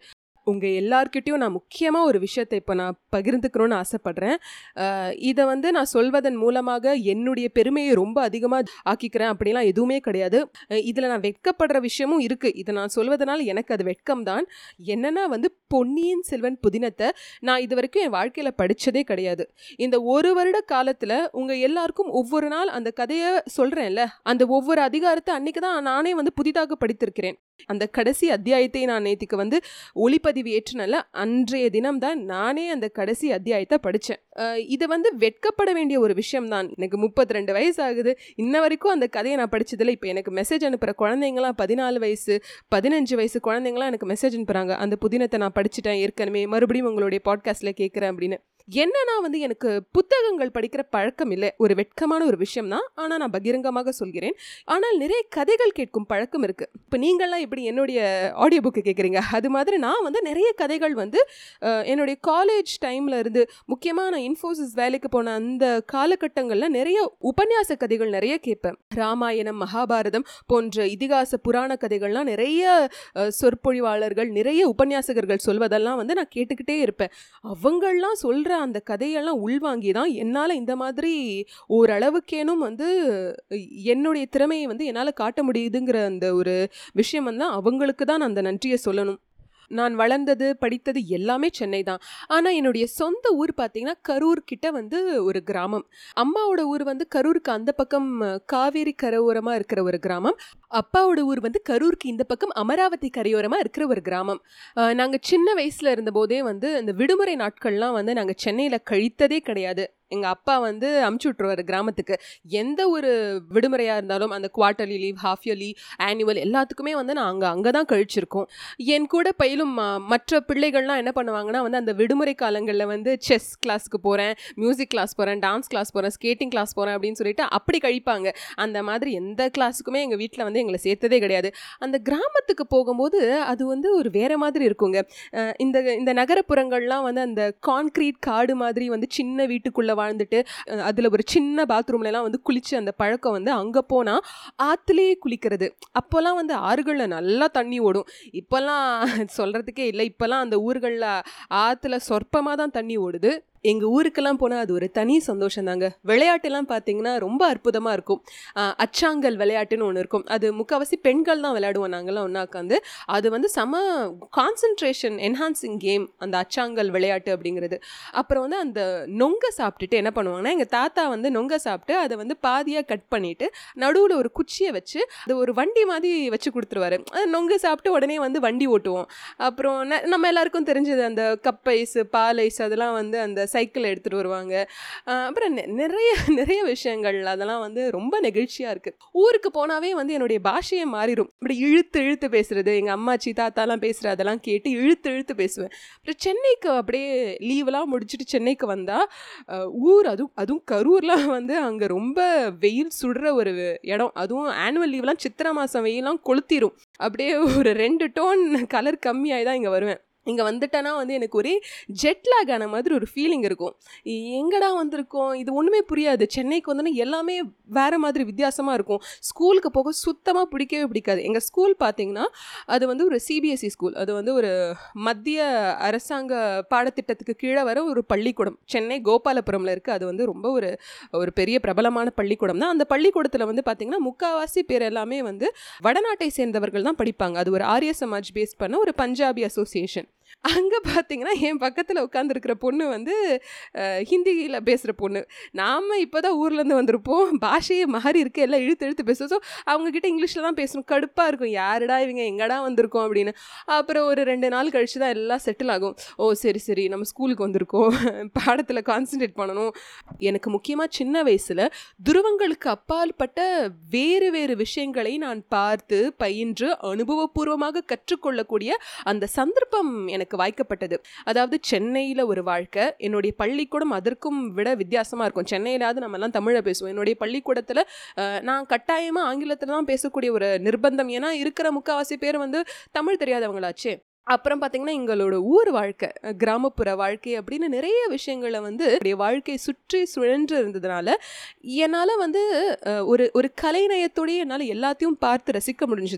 உங்கள் எல்லார்கிட்டேயும் நான் முக்கியமாக ஒரு விஷயத்தை இப்போ நான் பகிர்ந்துக்கணும்னு ஆசைப்பட்றேன் இதை வந்து நான் சொல்வதன் மூலமாக என்னுடைய பெருமையை ரொம்ப அதிகமாக ஆக்கிக்கிறேன் அப்படிலாம் எதுவுமே கிடையாது இதில் நான் வெட்கப்படுற விஷயமும் இருக்குது இதை நான் சொல்வதனால் எனக்கு அது வெட்கம் தான் என்னென்னா வந்து பொன்னியின் செல்வன் புதினத்தை நான் இது வரைக்கும் என் வாழ்க்கையில் படித்ததே கிடையாது இந்த ஒரு வருட காலத்தில் உங்கள் எல்லாருக்கும் ஒவ்வொரு நாள் அந்த கதையை சொல்கிறேன்ல அந்த ஒவ்வொரு அதிகாரத்தை அன்றைக்கி தான் நானே வந்து புதிதாக படித்திருக்கிறேன் அந்த கடைசி அத்தியாயத்தை நான் நேற்றுக்கு வந்து ஒளிப்பதிவு ஏற்றினால அன்றைய தினம் தான் நானே அந்த கடைசி அத்தியாயத்தை படித்தேன் இது வந்து வெட்கப்பட வேண்டிய ஒரு விஷயம் தான் எனக்கு முப்பத்தி ரெண்டு வயசு ஆகுது இன்ன வரைக்கும் அந்த கதையை நான் படித்ததில்ல இப்போ எனக்கு மெசேஜ் அனுப்புகிற குழந்தைங்களாம் பதினாலு வயசு பதினஞ்சு வயசு குழந்தைங்களாம் எனக்கு மெசேஜ் அனுப்புகிறாங்க அந்த புதினத்தை நான் படிச்சுட்டேன் ஏற்கனவே மறுபடியும் உங்களுடைய பாட்காஸ்ட்டில் கேட்குறேன் அப்படின்னு என்னன்னா வந்து எனக்கு புத்தகங்கள் படிக்கிற பழக்கம் இல்லை ஒரு வெட்கமான ஒரு விஷயம் தான் ஆனால் நான் பகிரங்கமாக சொல்கிறேன் ஆனால் நிறைய கதைகள் கேட்கும் பழக்கம் இருக்குது இப்போ நீங்கள்லாம் இப்படி என்னுடைய ஆடியோ புக்கு கேட்குறீங்க அது மாதிரி நான் வந்து நிறைய கதைகள் வந்து என்னுடைய காலேஜ் டைமில் இருந்து முக்கியமாக நான் இன்ஃபோசிஸ் வேலைக்கு போன அந்த காலகட்டங்களில் நிறைய உபன்யாச கதைகள் நிறைய கேட்பேன் ராமாயணம் மகாபாரதம் போன்ற இதிகாச புராண கதைகள்லாம் நிறைய சொற்பொழிவாளர்கள் நிறைய உபன்யாசகர்கள் சொல்வதெல்லாம் வந்து நான் கேட்டுக்கிட்டே இருப்பேன் அவங்கள்லாம் சொல்கிற அந்த கதையெல்லாம் உள்வாங்கி தான் என்னால் இந்த மாதிரி ஓரளவுக்கேனும் வந்து என்னுடைய திறமையை வந்து என்னால் காட்ட முடியுதுங்கிற அந்த ஒரு விஷயம் வந்து அவங்களுக்கு தான் அந்த நன்றியை சொல்லணும் நான் வளர்ந்தது படித்தது எல்லாமே சென்னை தான் ஆனால் என்னுடைய சொந்த ஊர் பார்த்தீங்கன்னா கரூர் கிட்ட வந்து ஒரு கிராமம் அம்மாவோட ஊர் வந்து கரூருக்கு அந்த பக்கம் காவேரி கரையோரமாக இருக்கிற ஒரு கிராமம் அப்பாவோட ஊர் வந்து கரூருக்கு இந்த பக்கம் அமராவதி கரையோரமாக இருக்கிற ஒரு கிராமம் நாங்கள் சின்ன வயசில் இருந்தபோதே வந்து இந்த விடுமுறை நாட்கள்லாம் வந்து நாங்கள் சென்னையில் கழித்ததே கிடையாது எங்கள் அப்பா வந்து அமுச்சு விட்ருவார் கிராமத்துக்கு எந்த ஒரு விடுமுறையாக இருந்தாலும் அந்த quarterly leave half yearly annual எல்லாத்துக்குமே வந்து நான் அங்கே அங்கே தான் கழிச்சிருக்கோம் என் கூட பயிலும் மற்ற பிள்ளைகள்லாம் என்ன பண்ணுவாங்கன்னா வந்து அந்த விடுமுறை காலங்களில் வந்து செஸ் கிளாஸ்க்கு போகிறேன் மியூசிக் கிளாஸ் போகிறேன் டான்ஸ் கிளாஸ் போகிறேன் ஸ்கேட்டிங் கிளாஸ் போகிறேன் அப்படின்னு சொல்லிட்டு அப்படி கழிப்பாங்க அந்த மாதிரி எந்த கிளாஸுக்குமே எங்கள் வீட்டில் வந்து எங்களை சேர்த்ததே கிடையாது அந்த கிராமத்துக்கு போகும்போது அது வந்து ஒரு வேறு மாதிரி இருக்குங்க இந்த இந்த நகரப்புறங்கள்லாம் வந்து அந்த கான்க்ரீட் காடு மாதிரி வந்து சின்ன வீட்டுக்குள்ளே வாழ்ந்துட்டு அதில் ஒரு சின்ன பாத்ரூம்லலாம் வந்து குளித்து அந்த பழக்கம் வந்து அங்கே போனால் ஆற்றுலேயே குளிக்கிறது அப்போல்லாம் வந்து ஆறுகளில் நல்லா தண்ணி ஓடும் இப்போல்லாம் சொல்கிறதுக்கே இல்லை இப்போல்லாம் அந்த ஊர்களில் ஆற்றுல சொற்பமாக தான் தண்ணி ஓடுது எங்கள் ஊருக்கெல்லாம் போனால் அது ஒரு தனி சந்தோஷம் தாங்க விளையாட்டுலாம் பார்த்தீங்கன்னா ரொம்ப அற்புதமாக இருக்கும் அச்சாங்கல் விளையாட்டுன்னு ஒன்று இருக்கும் அது முக்கால்வாசி பெண்கள் தான் விளையாடுவோம் நாங்கள்லாம் ஒன்றா உட்காந்து அது வந்து செம கான்சன்ட்ரேஷன் என்ஹான்சிங் கேம் அந்த அச்சாங்கல் விளையாட்டு அப்படிங்கிறது அப்புறம் வந்து அந்த நொங்கை சாப்பிட்டுட்டு என்ன பண்ணுவாங்கன்னா எங்கள் தாத்தா வந்து நொங்கை சாப்பிட்டு அதை வந்து பாதியாக கட் பண்ணிவிட்டு நடுவில் ஒரு குச்சியை வச்சு அது ஒரு வண்டி மாதிரி வச்சு கொடுத்துருவாரு நொங்கு சாப்பிட்டு உடனே வந்து வண்டி ஓட்டுவோம் அப்புறம் நம்ம எல்லாருக்கும் தெரிஞ்சது அந்த கப் ஐஸ் பால் ஐஸ் அதெல்லாம் வந்து அந்த சைக்கிள் எடுத்துகிட்டு வருவாங்க அப்புறம் நிறைய நிறைய விஷயங்கள் அதெல்லாம் வந்து ரொம்ப நெகிழ்ச்சியாக இருக்குது ஊருக்கு போனாவே வந்து என்னுடைய பாஷையை மாறிடும் இப்படி இழுத்து இழுத்து பேசுகிறது எங்கள் அம்மாச்சி தாத்தாலாம் பேசுகிற அதெல்லாம் கேட்டு இழுத்து இழுத்து பேசுவேன் அப்புறம் சென்னைக்கு அப்படியே லீவெலாம் முடிச்சுட்டு சென்னைக்கு வந்தால் ஊர் அதுவும் அதுவும் கரூர்லாம் வந்து அங்கே ரொம்ப வெயில் சுடுற ஒரு இடம் அதுவும் ஆனுவல் லீவ்லாம் சித்திரை மாதம் வெயிலாம் கொளுத்திரும் அப்படியே ஒரு ரெண்டு டோன் கலர் கம்மியாகி தான் இங்கே வருவேன் இங்கே வந்துட்டேன்னா வந்து எனக்கு ஒரே ஜெட்லாக் ஆன மாதிரி ஒரு ஃபீலிங் இருக்கும் எங்கடா வந்திருக்கோம் இது ஒன்றுமே புரியாது சென்னைக்கு வந்தோன்னா எல்லாமே வேறு மாதிரி வித்தியாசமாக இருக்கும் ஸ்கூலுக்கு போக சுத்தமாக பிடிக்கவே பிடிக்காது எங்கள் ஸ்கூல் பார்த்திங்கன்னா அது வந்து ஒரு சிபிஎஸ்சி ஸ்கூல் e அது வந்து ஒரு மத்திய அரசாங்க பாடத்திட்டத்துக்கு கீழே வர ஒரு பள்ளிக்கூடம் சென்னை கோபாலபுரமில் இருக்குது அது வந்து ரொம்ப ஒரு ஒரு பெரிய பிரபலமான பள்ளிக்கூடம் தான் அந்த பள்ளிக்கூடத்தில் வந்து பார்த்திங்கன்னா முக்கால்வாசி பேர் எல்லாமே வந்து வடநாட்டை சேர்ந்தவர்கள் தான் படிப்பாங்க அது ஒரு ஆரிய சமாஜ் பேஸ் பண்ண ஒரு பஞ்சாபி அசோசியேஷன் அங்கே பார்த்தீங்கன்னா என் பக்கத்தில் உட்காந்துருக்கிற பொண்ணு வந்து ஹிந்தியில் பேசுகிற பொண்ணு நாம் இப்போ தான் ஊர்லேருந்து வந்திருப்போம் பாஷையே மாறி இருக்கு எல்லாம் இழுத்து இழுத்து பேசுவோம் ஸோ அவங்கக்கிட்ட இங்கிலீஷில் தான் பேசணும் கடுப்பாக இருக்கும் யாருடா இவங்க எங்கடா வந்திருக்கோம் அப்படின்னு அப்புறம் ஒரு ரெண்டு நாள் கழித்து தான் எல்லாம் செட்டில் ஆகும் ஓ சரி சரி நம்ம ஸ்கூலுக்கு வந்திருக்கோம் பாடத்தில் கான்சன்ட்ரேட் பண்ணணும் எனக்கு முக்கியமாக சின்ன வயசில் துருவங்களுக்கு அப்பாற்பட்ட வேறு வேறு விஷயங்களை நான் பார்த்து பயின்று அனுபவபூர்வமாக கற்றுக்கொள்ளக்கூடிய அந்த சந்தர்ப்பம் எனக்கு வாய்க்கப்பட்டது அதாவது சென்னையில் ஒரு வாழ்க்கை என்னுடைய பள்ளிக்கூடம் அதற்கும் விட வித்தியாசமாக இருக்கும் சென்னையிலாவது நம்மலாம் தமிழை பேசுவோம் என்னுடைய பள்ளிக்கூடத்தில் நான் கட்டாயமாக ஆங்கிலத்தில் தான் பேசக்கூடிய ஒரு நிர்பந்தம் ஏன்னா இருக்கிற முக்கால்வாசி பேர் வந்து தமிழ் தெரியாதவங்களாச்சே அப்புறம் பார்த்தீங்கன்னா எங்களோட ஊர் வாழ்க்கை கிராமப்புற வாழ்க்கை அப்படின்னு நிறைய விஷயங்களை வந்து வாழ்க்கையை சுற்றி சுழன்று இருந்ததுனால என்னால் வந்து ஒரு ஒரு கலைநயத்தோடய என்னால் எல்லாத்தையும் பார்த்து ரசிக்க முடிஞ்சுது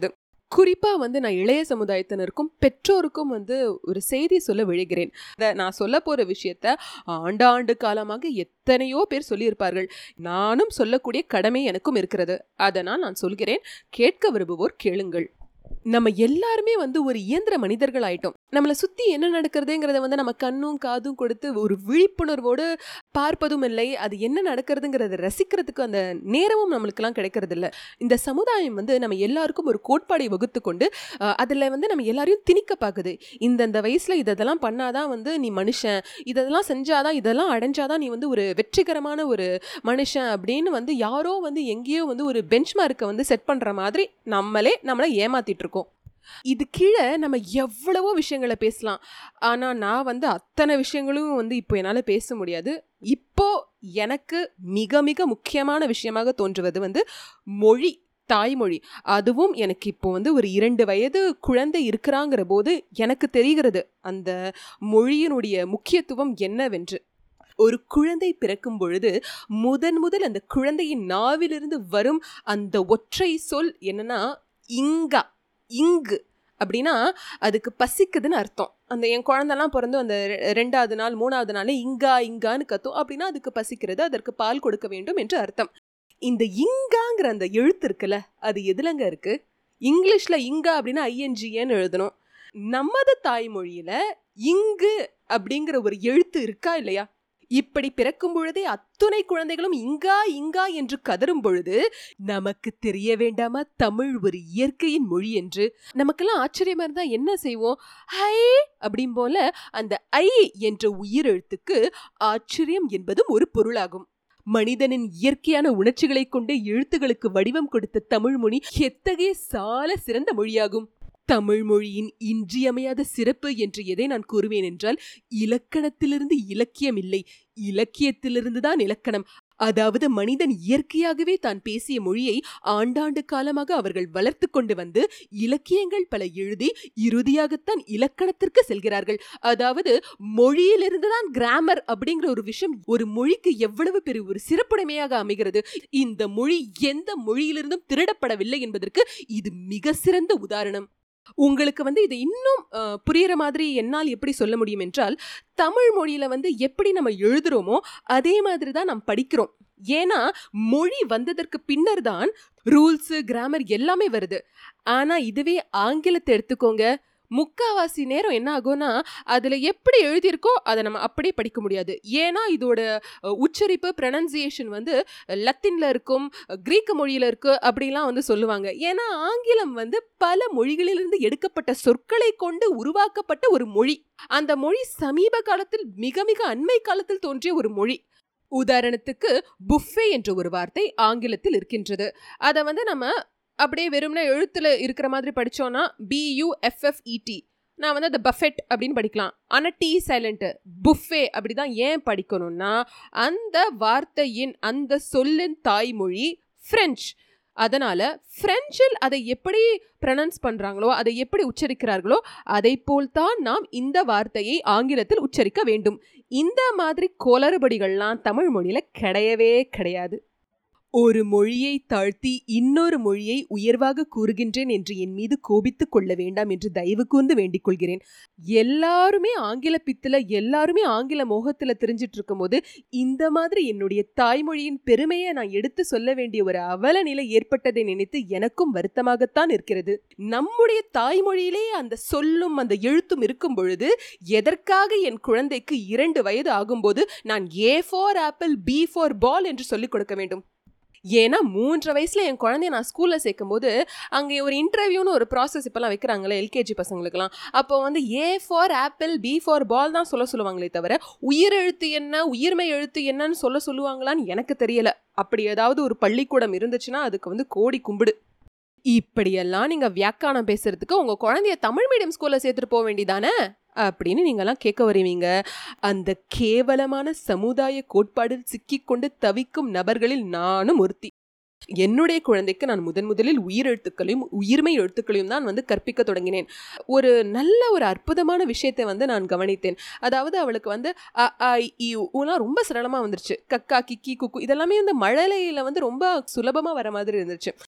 குறிப்பா வந்து நான் இளைய சமுதாயத்தினருக்கும் பெற்றோருக்கும் வந்து ஒரு செய்தி சொல்ல விழுகிறேன் அத நான் சொல்ல போற விஷயத்த ஆண்டாண்டு காலமாக எத்தனையோ பேர் சொல்லியிருப்பார்கள் நானும் சொல்லக்கூடிய கடமை எனக்கும் இருக்கிறது அதனால் நான் சொல்கிறேன் கேட்க விரும்புவோர் கேளுங்கள் நம்ம எல்லாருமே வந்து ஒரு இயந்திர மனிதர்கள் ஆயிட்டோம் நம்மளை சுத்தி என்ன நடக்கிறதுங்கிறத வந்து நம்ம கண்ணும் காதும் கொடுத்து ஒரு விழிப்புணர்வோடு பார்ப்பதும் இல்லை அது என்ன நடக்கிறதுங்கிறத ரசிக்கிறதுக்கு அந்த நேரமும் நம்மளுக்கெல்லாம் கிடைக்கிறது இல்ல இந்த சமுதாயம் வந்து நம்ம எல்லாருக்கும் ஒரு கோட்பாடை வகுத்து கொண்டு அஹ், அதுல வந்து நம்ம எல்லாரையும் திணிக்க பார்க்குது இந்தந்த வயசுல இதெல்லாம் பண்ணாதான் வந்து நீ மனுஷன் இதெல்லாம் செஞ்சாதான் இதெல்லாம் அடைஞ்சாதான் நீ வந்து ஒரு வெற்றிகரமான ஒரு மனுஷன் அப்படின்னு வந்து யாரோ வந்து எங்கேயோ வந்து ஒரு பெஞ்ச் மார்க்கை வந்து செட் பண்ற மாதிரி நம்மளே நம்மளை ஏமாத்திட்டு இருக்கோம் இது கீழே நம்ம எவ்வளவோ விஷயங்களை பேசலாம் ஆனா நான் வந்து அத்தனை விஷயங்களும் வந்து இப்போ என்னால் பேச முடியாது இப்போ எனக்கு மிக மிக முக்கியமான விஷயமாக தோன்றுவது வந்து மொழி தாய்மொழி அதுவும் எனக்கு இப்போ வந்து ஒரு இரண்டு வயது குழந்தை இருக்கிறாங்கிற போது எனக்கு தெரிகிறது அந்த மொழியினுடைய முக்கியத்துவம் என்னவென்று ஒரு குழந்தை பிறக்கும் பொழுது முதன் முதல் அந்த குழந்தையின் நாவிலிருந்து வரும் அந்த ஒற்றை சொல் என்னன்னா இங்கா இங்கு அப்படின்னா அதுக்கு பசிக்குதுன்னு அர்த்தம் அந்த என் குழந்தெல்லாம் பிறந்து அந்த ரெ- ரெண்டாவது நாள் மூணாவது நாள் இங்கா இங்கான்னு கத்தும் அப்படின்னா அதுக்கு பசிக்கிறது அதற்கு பால் கொடுக்க வேண்டும் என்று அர்த்தம் இந்த இங்காங்கிற அந்த எழுத்து இருக்குல்ல அது எதுலங்க இருக்கு இங்கிலீஷ்ல இங்கா அப்படின்னா ஐஎன்ஜிஏன்னு எழுதணும் நமது தாய்மொழியில இங்கு அப்படிங்கிற ஒரு எழுத்து இருக்கா இல்லையா இப்படி பிறக்கும் பொழுதே அத்துணை குழந்தைகளும் இங்கா இங்கா என்று கதறும் பொழுது நமக்கு தெரிய வேண்டாமா தமிழ் ஒரு இயற்கையின் மொழி என்று நமக்கெல்லாம் ஆச்சரியமா இருந்தா என்ன செய்வோம் ஹை அப்படின் போல அந்த ஐ என்ற உயிரெழுத்துக்கு ஆச்சரியம் என்பதும் ஒரு பொருளாகும் மனிதனின் இயற்கையான உணர்ச்சிகளைக் கொண்டு எழுத்துகளுக்கு வடிவம் கொடுத்த தமிழ் மொழி எத்தகைய சால சிறந்த மொழியாகும் தமிழ் மொழியின் இன்றியமையாத சிறப்பு என்று எதை நான் கூறுவேன் என்றால் இலக்கணத்திலிருந்து இலக்கியம் இல்லை இலக்கியத்திலிருந்து தான் இலக்கணம் அதாவது மனிதன் இயற்கையாகவே தான் பேசிய மொழியை ஆண்டாண்டு காலமாக அவர்கள் வளர்த்து கொண்டு வந்து இலக்கியங்கள் பல எழுதி இறுதியாகத்தான் இலக்கணத்திற்கு செல்கிறார்கள் அதாவது மொழியிலிருந்து தான் கிராமர் அப்படிங்கிற ஒரு விஷயம் ஒரு மொழிக்கு எவ்வளவு பெரிய ஒரு சிறப்புடைமையாக அமைகிறது இந்த மொழி எந்த மொழியிலிருந்தும் திருடப்படவில்லை என்பதற்கு இது மிக சிறந்த உதாரணம் உங்களுக்கு வந்து இது இன்னும் அஹ், புரியிற மாதிரி என்னால் எப்படி சொல்ல முடியும் என்றால் தமிழ் மொழியில வந்து எப்படி நம்ம எழுதுறோமோ அதே மாதிரி தான் நாம் படிக்கிறோம் ஏன்னா மொழி வந்ததற்கு பின்னர் தான் ரூல்ஸ் கிராமர் எல்லாமே வருது ஆனா இதுவே ஆங்கிலத்தை எடுத்துக்கோங்க முக்காவாசி நேரம் என்ன ஆகும்னா அதுல எப்படி எழுதியிருக்கோ அதை நம்ம அப்படியே படிக்க முடியாது ஏன்னா இதோட அஹ், உச்சரிப்பு ப்ரனன்சியேஷன் வந்து லத்தீன்ல இருக்கும் கிரீக்க மொழியில இருக்கு அப்படிலாம் வந்து சொல்லுவாங்க ஏன்னா ஆங்கிலம் வந்து பல மொழிகளிலிருந்து எடுக்கப்பட்ட சொற்களை கொண்டு உருவாக்கப்பட்ட ஒரு மொழி அந்த மொழி சமீப காலத்தில் மிக மிக அண்மை காலத்தில் தோன்றிய ஒரு மொழி உதாரணத்துக்கு புஃபே என்ற ஒரு வார்த்தை ஆங்கிலத்தில் இருக்கின்றது அதை வந்து நம்ம அப்படியே வெறும்னே எழுத்துல இருக்கிற மாதிரி படிச்சோம்னா பியூஎஃப்எஃப்இடி நான் வந்து அந்த பஃபெட் அப்படின்னு படிக்கலாம் ஆனால் டி சைலண்ட்டு புஃபே அப்படி தான் ஏன் படிக்கணும்னா அந்த வார்த்தையின் அந்த சொல்லின் தாய்மொழி ஃப்ரெஞ்ச் அதனால பிரெஞ்சில் அதை எப்படி ப்ரனன்ஸ் பண்றாங்களோ அதை எப்படி உச்சரிக்கிறார்களோ அதை போல்தான் நாம் இந்த வார்த்தையை ஆங்கிலத்தில் உச்சரிக்க வேண்டும் இந்த மாதிரி கோளறுபடிகள்லாம் தமிழ் மொழியில கிடையவே கிடையாது ஒரு மொழியை தாழ்த்தி இன்னொரு மொழியை உயர்வாக கூறுகின்றேன் என்று என் மீது கோபித்துக் கொள்ள வேண்டாம் என்று தயவு கூர்ந்து வேண்டிக் கொள்கிறேன் எல்லாருமே ஆங்கில பித்துல எல்லாருமே ஆங்கில மோகத்துல தெரிஞ்சிட்டு இருக்கும்போது இந்த மாதிரி என்னுடைய தாய்மொழியின் பெருமையை நான் எடுத்து சொல்ல வேண்டிய ஒரு அவல நிலை ஏற்பட்டதை நினைத்து எனக்கும் வருத்தமாகத்தான் இருக்கிறது நம்முடைய தாய்மொழியிலே அந்த சொல்லும் அந்த எழுத்தும் இருக்கும் பொழுது எதற்காக என் குழந்தைக்கு இரண்டு வயது ஆகும்போது நான் A for apple B for ball என்று சொல்லிக் கொடுக்க வேண்டும் ஏன்னா மூன்று வயசுல என் குழந்தைய நான் ஸ்கூல்ல சேர்க்கும் போது அங்கே ஒரு இன்டர்வியூன்னு ஒரு ப்ராசஸ் இப்பெல்லாம் வைக்கிறாங்களே எல்கேஜி பசங்களுக்குலாம் அப்போ வந்து A for apple B for ball தான் சொல்ல சொல்லுவாங்களே தவிர உயிர் எழுத்து என்ன உயிர்மை எழுத்து என்னன்னு சொல்ல சொல்லுவாங்களான்னு எனக்கு தெரியல அப்படி ஏதாவது ஒரு பள்ளிக்கூடம் இருந்துச்சுன்னா அதுக்கு வந்து கோடி கும்பிடு இப்படியெல்லாம் நீங்க வியாக்கானம் பேசுறதுக்கு உங்க குழந்தைய தமிழ் மீடியம் ஸ்கூல்ல சேர்த்துட்டு போக வேண்டியதானே அப்படின்னு நீங்கெல்லாம் கேட்க வருவீங்க அந்த கேவலமான சமுதாய கோட்பாடில் சிக்கிக்கொண்டு தவிக்கும் நபர்களில் நானும் ஒருத்தி என்னுடைய குழந்தைக்கு நான் முதன் முதலில் உயிரெழுத்துக்களையும் உயிர்மை எழுத்துக்களையும் தான் வந்து கற்பிக்க தொடங்கினேன் ஒரு நல்ல ஒரு அற்புதமான விஷயத்தை வந்து நான் கவனித்தேன் அதாவது அவளுக்கு வந்து அ ஆ, இ, ஈ, ஊலாம் ரொம்ப சரளமாக வந்துருச்சு கக்கா கிக்கி குக்கு இதெல்லாமே வந்து மழலையில் வந்து ரொம்ப சுலபமாக வர மாதிரி இருந்துச்சு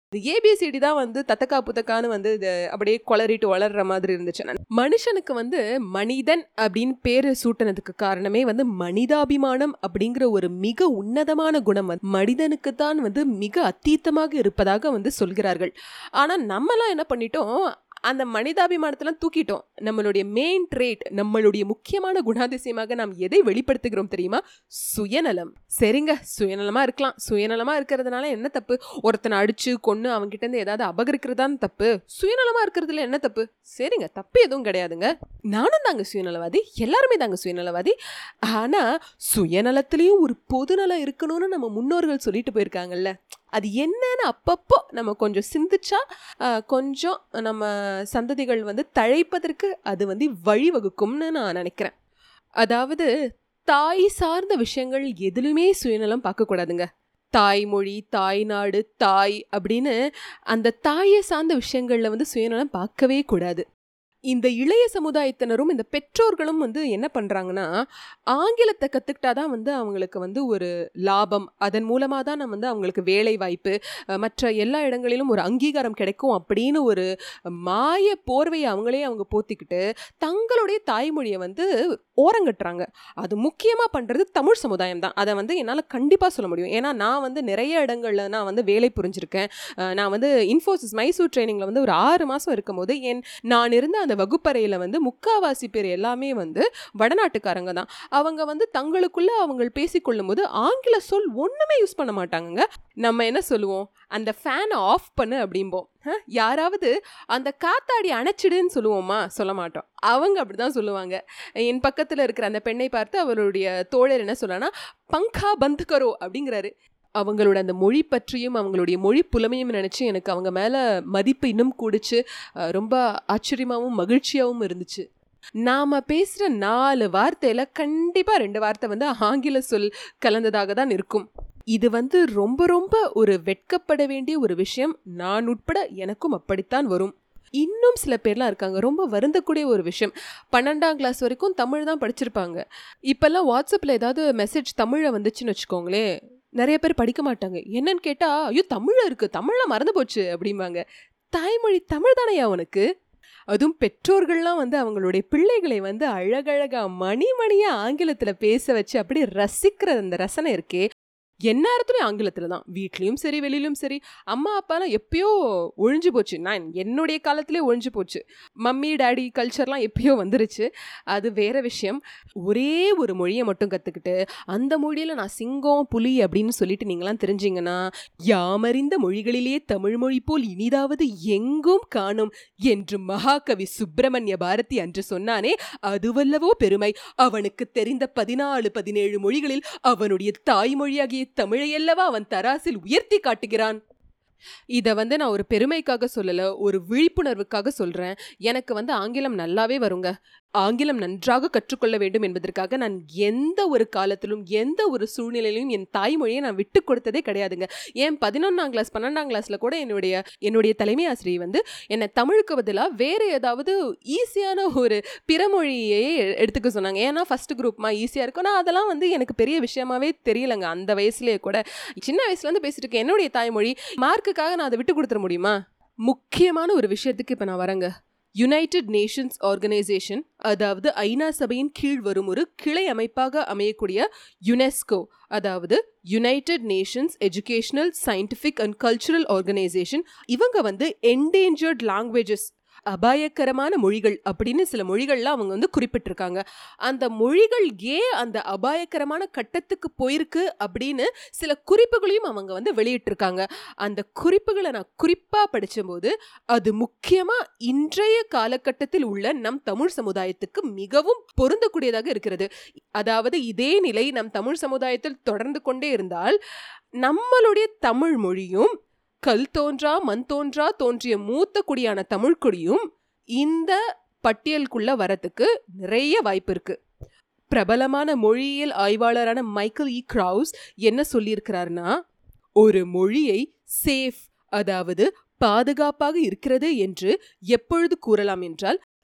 ஏபிசிடி தான் வந்து தத்தக்கா புத்தக்கான்னு வந்து இது அப்படியே கொளறிட்டு வளர்ற மாதிரி இருந்துச்சு மனுஷனுக்கு வந்து மனிதன் அப்படின்னு பேரு சூட்டினதுக்கு காரணமே வந்து மனிதாபிமானம் அப்படிங்கிற ஒரு மிக உன்னதமான குணம் வந்து மனிதனுக்கு தான் வந்து மிக அத்தீத்தமாக இருப்பதாக வந்து சொல்கிறார்கள் ஆனா நம்மலாம் என்ன பண்ணிட்டோம் அந்த மனிதாபிமானத்தெல்லாம் தூக்கிட்டோம் நம்மளுடைய மெயின் ட்ரேட் நம்மளுடைய முக்கியமான குணாதிசயமாக நாம் எதை வெளிப்படுத்துகிறோம் தெரியுமா சுயநலம் சரிங்க சுயநலமா இருக்கலாம் சுயநலமா இருக்கிறதுனால என்ன தப்பு ஒருத்தனை அடிச்சு கொன்னு அவன்கிட்ட இருந்து ஏதாவது அபகரிக்கிறதான் தப்பு சுயநலமா இருக்கிறதுல என்ன தப்பு சரிங்க தப்பு எதுவும் கிடையாதுங்க நானும் தாங்க சுயநலவாதி எல்லாருமே தாங்க சுயநலவாதி ஆனா சுயநலத்திலையும் ஒரு பொதுநலம் இருக்கணும்னு நம்ம முன்னோர்கள் சொல்லிட்டு போயிருக்காங்கல்ல அது என்னன்னு அப்பப்போ நம்ம கொஞ்சம் சிந்திச்சா கொஞ்சம் நம்ம சந்ததிகள் வந்து தழைப்பதற்கு அது வந்து வழிவகுக்கும்னு நான் நினைக்கிறேன் அதாவது தாய் சார்ந்த விஷயங்கள் எதுலுமே சுயநலம் பார்க்கக்கூடாதுங்க தாய்மொழி தாய்நாடு தாய் அப்படின்னு அந்த தாயை சார்ந்த விஷயங்களில் வந்து சுயநலம் பார்க்கவே கூடாது இந்த இளைய சமுதாயத்தினரும் இந்த பெற்றோர்களும் வந்து என்ன பண்ணுறாங்கன்னா ஆங்கிலத்தை கற்றுக்கிட்டாதான் வந்து அவங்களுக்கு வந்து ஒரு லாபம் அதன் மூலமாக தான் நம்ம வந்து அவங்களுக்கு வேலை வாய்ப்பு மற்ற எல்லா இடங்களிலும் ஒரு அங்கீகாரம் கிடைக்கும் அப்படின்னு ஒரு மாய போர்வையை அவங்களே அவங்க போத்திக்கிட்டு தங்களுடைய தாய்மொழியை வந்து ஓரங்கட்டுறாங்க அது முக்கியமாக பண்ணுறது தமிழ் சமுதாயம் தான் அதை வந்து என்னால் கண்டிப்பாக சொல்ல முடியும் ஏன்னா நான் வந்து நிறைய இடங்களில் நான் வந்து வேலை புரிஞ்சிருக்கேன் நான் வந்து இன்ஃபோசிஸ் மைசூர் ட்ரைனிங்கில் வந்து ஒரு ஆறு மாதம் இருக்கும்போது என் நான் இருந்த அந்த வகுப்பறையில் வந்து முக்காவாசி பேர் எல்லாமே வந்து வடநாட்டுக்காரங்க தான் அவங்க வந்து தங்களுக்குள்ளே அவங்க பேசிக்கொள்ளும் போது ஆங்கில சொல் ஒன்றுமே யூஸ் பண்ண மாட்டாங்கங்க நம்ம என்ன சொல்லுவோம் அந்த ஃபேனை ஆஃப் பண்ணு அப்படிம்போம் யாராவது அந்த காத்தாடி அணைச்சிடுன்னு சொல்லுவோமா சொல்ல மாட்டோம் அவங்க அப்படிதான் சொல்லுவாங்க என் பக்கத்தில் இருக்கிற அந்த பெண்ணை பார்த்து அவருடைய தோழர் என்ன சொல்லனா பங்கா பந்துக்கரோ அப்படிங்கிறாரு அவங்களோட அந்த மொழி பற்றியும் அவங்களுடைய மொழி புலமையும் நினச்சி எனக்கு அவங்க மேலே மதிப்பு இன்னும் கூடிச்சு ரொம்ப ஆச்சரியமாகவும் மகிழ்ச்சியாகவும் இருந்துச்சு நாம் பேசுகிற நாலு வார்த்தையில் கண்டிப்பாக ரெண்டு வார்த்தை வந்து ஆங்கில சொல் கலந்ததாக தான் இருக்கும் இது வந்து ரொம்ப ரொம்ப ஒரு வெட்கப்பட வேண்டிய ஒரு விஷயம் நான் உட்பட எனக்கும் அப்படித்தான் வரும் இன்னும் சில பேர்லாம் இருக்காங்க ரொம்ப வருந்தக்கூடிய ஒரு விஷயம் பன்னெண்டாம் கிளாஸ் வரைக்கும் தமிழ் தான் படிச்சிருப்பாங்க இப்போல்லாம் வாட்ஸ்அப்பில் ஏதாவது மெசேஜ் தமிழை வந்துச்சுன்னு வச்சுக்கோங்களேன் நிறைய பேர் படிக்க மாட்டாங்க என்னன்னு கேட்டால் ஐயோ தமிழில் இருக்குது தமிழில் மறந்து போச்சு அப்படிம்பாங்க தாய்மொழி தமிழ் தானையா உனக்கு அதுவும் பெற்றோர்கள்லாம் வந்து அவங்களுடைய பிள்ளைகளை வந்து அழகழகா மணி மணியாக ஆங்கிலத்தில் பேச வச்சு அப்படியே ரசிக்கிற அந்த ரசனை இருக்கே எந்நேரத்துலையும் ஆங்கிலத்தில் தான் வீட்லேயும் சரி வெளியிலும் சரி அம்மா அப்பாலாம் எப்பயோ ஒழிஞ்சு போச்சு நான் என்னுடைய காலத்திலே ஒழிஞ்சு போச்சு மம்மி டேடி கல்ச்சர்லாம் எப்பயோ வந்துருச்சு அது வேற விஷயம் ஒரே ஒரு மொழியை மட்டும் கற்றுக்கிட்டு அந்த மொழியில் நான் சிங்கம் புலி அப்படின்னு சொல்லிட்டு நீங்களாம் தெரிஞ்சிங்கன்னா யாமறிந்த மொழிகளிலேயே தமிழ் மொழி போல் இனிதாவது எங்கும் காணும் என்று மகாகவி சுப்பிரமணிய பாரதி அன்று சொன்னானே அதுவல்லவோ பெருமை அவனுக்கு தெரிந்த பதினாலு பதினேழு மொழிகளில் அவனுடைய தாய்மொழியாகிய தமிழையல்லவா அவன் தராசில் உயர்த்தி காட்டுகிறான் இதை வந்து நான் ஒரு பெருமைக்காக சொல்லலை ஒரு விழிப்புணர்வுக்காக சொல்கிறேன் எனக்கு வந்து ஆங்கிலம் நல்லாவே வருங்க ஆங்கிலம் நன்றாக கற்றுக்கொள்ள வேண்டும் என்பதற்காக நான் எந்த ஒரு காலத்திலும் எந்த ஒரு சூழ்நிலையிலும் என் தாய்மொழியை நான் விட்டு கொடுத்ததே கிடையாதுங்க ஏன் பதினொன்றாம் கிளாஸ் பன்னெண்டாம் கிளாஸில் கூட என்னுடைய என்னுடைய தலைமை ஆசிரியை வந்து என்னை தமிழுக்கு பதிலாக வேறு ஏதாவது ஈஸியான ஒரு பிறமொழியை எடுத்துக்க சொன்னாங்க ஏன்னா ஃபஸ்ட் குரூப்மா ஈஸியாக இருக்கும் நான் அதெல்லாம் வந்து எனக்கு பெரிய விஷயமாவே தெரியலங்க அந்த வயசுலேயே கூட சின்ன வயசுலேருந்து பேசிட்டு இருக்கேன் என்னுடைய தாய்மொழி மார்க்குக்காக நான் அதை விட்டு கொடுத்துட முடியுமா முக்கியமான ஒரு விஷயத்துக்கு இப்போ நான் வரேங்க யுனைடெட் நேஷன்ஸ் ஆர்கனைசேஷன் அதாவது ஐநா சபையின் கீழ் வரும் ஒரு கிளை அமைப்பாக அமையக்கூடிய யுனெஸ்கோ அதாவது United Nations Educational Scientific and Cultural Organization இவங்க வந்து என்டேஞ்சர்ட் லாங்குவேஜஸ் அபாயக்கரமான மொழிகள் அப்படின்னு சில மொழிகள்லாம் அவங்க வந்து குறிப்பிட்டிருக்காங்க அந்த மொழிகள் ஏன் அந்த அபாயக்கரமான கட்டத்துக்கு போயிருக்கு அப்படின்னு சில குறிப்புகளையும் அவங்க வந்து வெளியிட்டிருக்காங்க அந்த குறிப்புகளை நான் குறிப்பாக படித்தபோது அது முக்கியமாக இன்றைய காலகட்டத்தில் உள்ள நம் தமிழ் சமுதாயத்துக்கு மிகவும் பொருந்தக்கூடியதாக இருக்கிறது அதாவது இதே நிலை நம் தமிழ் சமுதாயத்தில் தொடர்ந்து கொண்டே இருந்தால் நம்மளுடைய தமிழ் மொழியும் கல் தோன்றா மண் தோன்றா தோன்றிய மூத்த குடியான தமிழ்குடியும் இந்த பட்டியலுக்குள்ள வரத்துக்கு நிறைய வாய்ப்பு இருக்கு பிரபலமான மொழியியல் ஆய்வாளரான மைக்கேல் இ கிரவுஸ் என்ன சொல்லியிருக்கிறாருன்னா ஒரு மொழியை சேஃப் அதாவது பாதுகாப்பாக இருக்கிறது என்று எப்பொழுது கூறலாம் என்றால்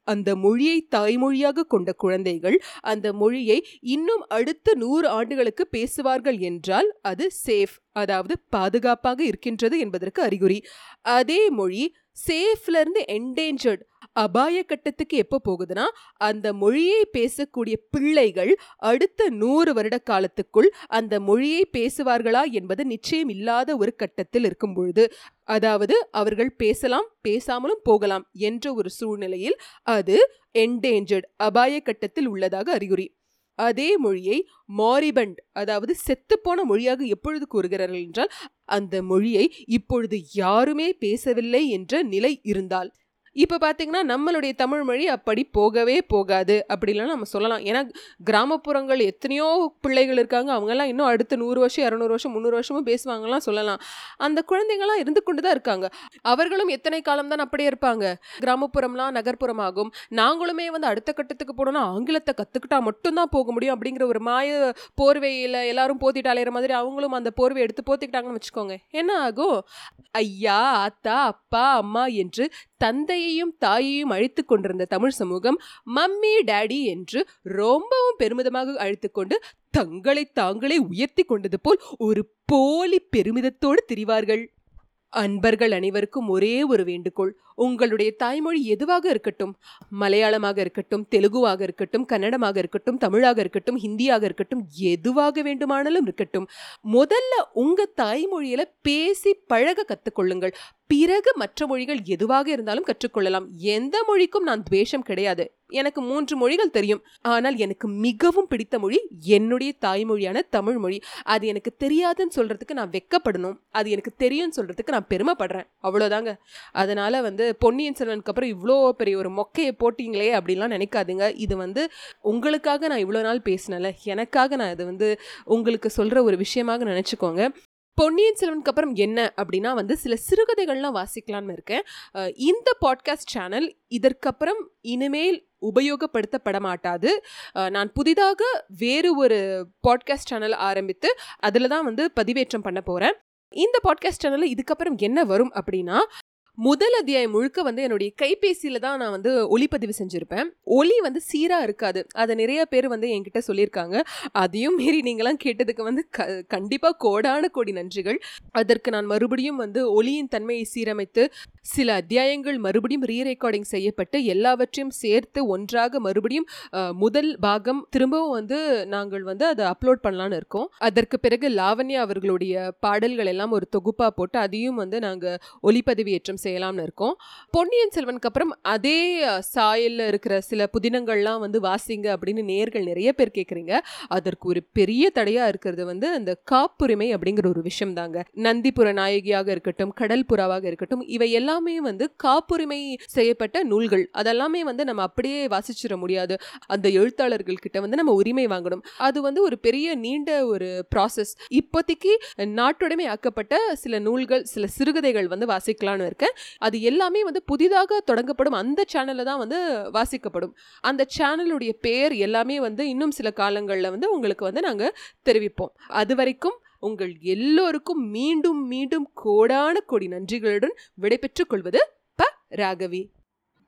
அந்த மொழியை தாய்மொழியாக கொண்ட குழந்தைகள் அந்த மொழியை இன்னும் அடுத்த நூறு ஆண்டுகளுக்கு பேசுவார்கள் என்றால் அது சேஃப் அதாவது பாதுகாப்பாக இருக்கின்றது என்பதற்கு அறிகுறி அதே மொழி சேஃப்ல இருந்து என்டேஞ்சர்ட் அபாய கட்டத்துக்கு எப்போ போகுதுன்னா அந்த மொழியை பேசக்கூடிய பிள்ளைகள் அடுத்த நூறு வருட காலத்துக்குள் அந்த மொழியை பேசுவார்களா என்பது நிச்சயம் இல்லாத ஒரு கட்டத்தில் இருக்கும் பொழுது அதாவது அவர்கள் பேசலாம் பேசாமலும் போகலாம் என்ற ஒரு சூழ்நிலையில் அது என்டேஞ்சர்ட் அபாய கட்டத்தில் உள்ளதாக அறிகுறி அதே மொழியை மாரிபண்ட் அதாவது செத்துப்போன மொழியாக எப்பொழுது கூறுகிறார்கள் என்றால் அந்த மொழியை இப்பொழுது யாருமே பேசவில்லை என்ற நிலை இருந்தால் இப்போ பார்த்தீங்கன்னா நம்மளுடைய தமிழ் மொழி அப்படி போகவே போகாது அப்படிலாம் நம்ம சொல்லலாம் ஏன்னா கிராமப்புறங்கள் எத்தனையோ பிள்ளைகள் இருக்காங்க அவங்கெல்லாம் இன்னும் அடுத்த நூறு வருஷம் இரநூறு வருஷம் முந்நூறு வருஷமும் பேசுவாங்கலாம் சொல்லலாம் அந்த குழந்தைங்களாம் இருந்து கொண்டு தான் இருக்காங்க அவர்களும் எத்தனை காலம் தான் அப்படியே இருப்பாங்க கிராமப்புறம்லாம் நகர்ப்புறமாகும் நாங்களுமே வந்து அடுத்த கட்டத்துக்கு போனோம்னா ஆங்கிலத்தை கற்றுக்கிட்டா மட்டும்தான் போக முடியும் அப்படிங்கிற ஒரு மாய போர்வையில் எல்லாரும் போத்திட்டு அலையிற மாதிரி அவங்களும் அந்த போர்வை எடுத்து போத்திக்கிட்டாங்கன்னு வச்சுக்கோங்க என்ன ஆகும் ஐயா அத்தா அப்பா அம்மா என்று தந்தையையும் தாயையும் அழைத்து கொண்டிருந்த தமிழ் சமூகம் மம்மி டேடி என்று ரொம்பவும் பெருமிதமாக அழைத்து கொண்டு தங்களை தாங்களே உயர்த்தி கொண்டது போல் ஒரு போலி பெருமிதத்தோடு திரிவார்கள் அன்பர்கள் அனைவருக்கும் ஒரே ஒரு வேண்டுகோள் உங்களுடைய தாய்மொழி எதுவாக இருக்கட்டும் மலையாளமாக இருக்கட்டும் தெலுங்குவாக இருக்கட்டும் கன்னடமாக இருக்கட்டும் தமிழாக இருக்கட்டும் ஹிந்தியாக இருக்கட்டும் எதுவாக வேண்டுமானாலும் இருக்கட்டும் முதல்ல உங்க தாய்மொழியில பேசி பழக கத்துக்கொள்ளுங்கள் பிறகு மற்ற மொழிகள் எதுவாக இருந்தாலும் கற்றுக்கொள்ளலாம் எந்த மொழிக்கும் நான் துவேஷம் கிடையாது எனக்கு மூன்று மொழிகள் தெரியும் ஆனால் எனக்கு மிகவும் பிடித்த மொழி என்னுடைய தாய்மொழியான தமிழ் மொழி அது எனக்கு தெரியாதுன்னு சொல்றதுக்கு நான் வெக்கப்படணும் அது எனக்கு தெரியும்னு சொல்றதுக்கு நான் பெருமைப்படுறேன் அவ்வளோதாங்க அதனால வந்து பொன்னியின் செல்வனுக்கு அப்புறம் இவ்வளோ பெரிய ஒரு மொக்கையை போட்டிங்களே அப்படின்லாம் நினைக்காதுங்க இது வந்து உங்களுக்காக நான் இவ்வளோ நாள் பேசினல எனக்காக நான் இது வந்து உங்களுக்கு சொல்கிற ஒரு விஷயமாக நினச்சிக்கோங்க பொன்னியின் செல்வனுக்கு அப்புறம் என்ன அப்படின்னா வந்து சில சிறுகதைகள்லாம் வாசிக்கலாம்னு இருக்கேன் இந்த பாட்காஸ்ட் சேனல் இதற்கப்புறம் இனிமேல் உபயோகப்படுத்தப்பட மாட்டாது நான் புதிதாக வேறு ஒரு பாட்காஸ்ட் சேனல் ஆரம்பித்து அதில் தான் வந்து பதிவேற்றம் பண்ண போகிறேன் இந்த பாட்காஸ்ட் சேனலில் இதுக்கப்புறம் என்ன வரும் அப்படின்னா முதல் அத்தியாயம் முழுக்க வந்து என்னுடைய கைபேசியில தான் நான் வந்து ஒளிப்பதிவு செஞ்சுருப்பேன் ஒலி வந்து சீராக இருக்காது அதை நிறைய பேர் வந்து என்கிட்ட சொல்லியிருக்காங்க அதையும் மீறி நீங்களாம் கேட்டதுக்கு வந்து க கண்டிப்பாக கோடான கோடி நன்றிகள் அதற்கு நான் மறுபடியும் வந்து ஒலியின் தன்மையை சீரமைத்து சில அத்தியாயங்கள் மறுபடியும் ரீ ரெக்கார்டிங் செய்யப்பட்டு எல்லாவற்றையும் சேர்த்து ஒன்றாக மறுபடியும் முதல் பாகம் திரும்பவும் வந்து நாங்கள் வந்து அதை அப்லோட் பண்ணலான்னு இருக்கோம் அதற்கு பிறகு லாவண்யா அவர்களுடைய பாடல்கள் எல்லாம் ஒரு தொகுப்பாக போட்டு அதையும் வந்து நாங்கள் ஒளிப்பதிவேற்றம் செய்யலாம்னு இருக்கோம் பொன்னியின் செல்வனுக்கு அப்புறம் அதே சாயலில் இருக்கிற சில புதினங்கள்லாம் வந்து வாசிங்க அப்படின்னு நேர்கள் நிறைய பேர் கேட்குறீங்க அதற்கு ஒரு பெரிய தடையாக இருக்கிறது வந்து அந்த காப்புரிமை அப்படிங்கிற ஒரு விஷயம் தாங்க நந்திபுர நாயகியாக இருக்கட்டும் கடல் புறாவாக இருக்கட்டும் இவை எல்லாமே வந்து காப்புரிமை செய்யப்பட்ட நூல்கள் அதெல்லாமே வந்து நம்ம அப்படியே வாசிச்சிட முடியாது அந்த எழுத்தாளர்கள் கிட்ட வந்து நம்ம உரிமை வாங்கணும் அது வந்து ஒரு பெரிய நீண்ட ஒரு ப்ராசஸ் இப்போதைக்கு நாட்டுடைமை ஆக்கப்பட்ட சில நூல்கள் சில சிறுகதைகள் வந்து வாசிக்கலான்னு இருக்கேன் அது எல்லாமே வந்து புதிதாக தொடங்கப்படும் அந்த சேனலில் தான் வந்து வாசிக்கப்படும் அந்த சேனலுடைய பேர் எல்லாமே வந்து இன்னும் சில காலங்களில் வந்து உங்களுக்கு வந்து நாங்கள் தெரிவிப்போம் அது வரைக்கும் உங்கள் எல்லோருக்கும் மீண்டும் மீண்டும் கோடான கொடி நன்றிகளுடன் விடைபெற்றுக் கொள்வது ப ராகவி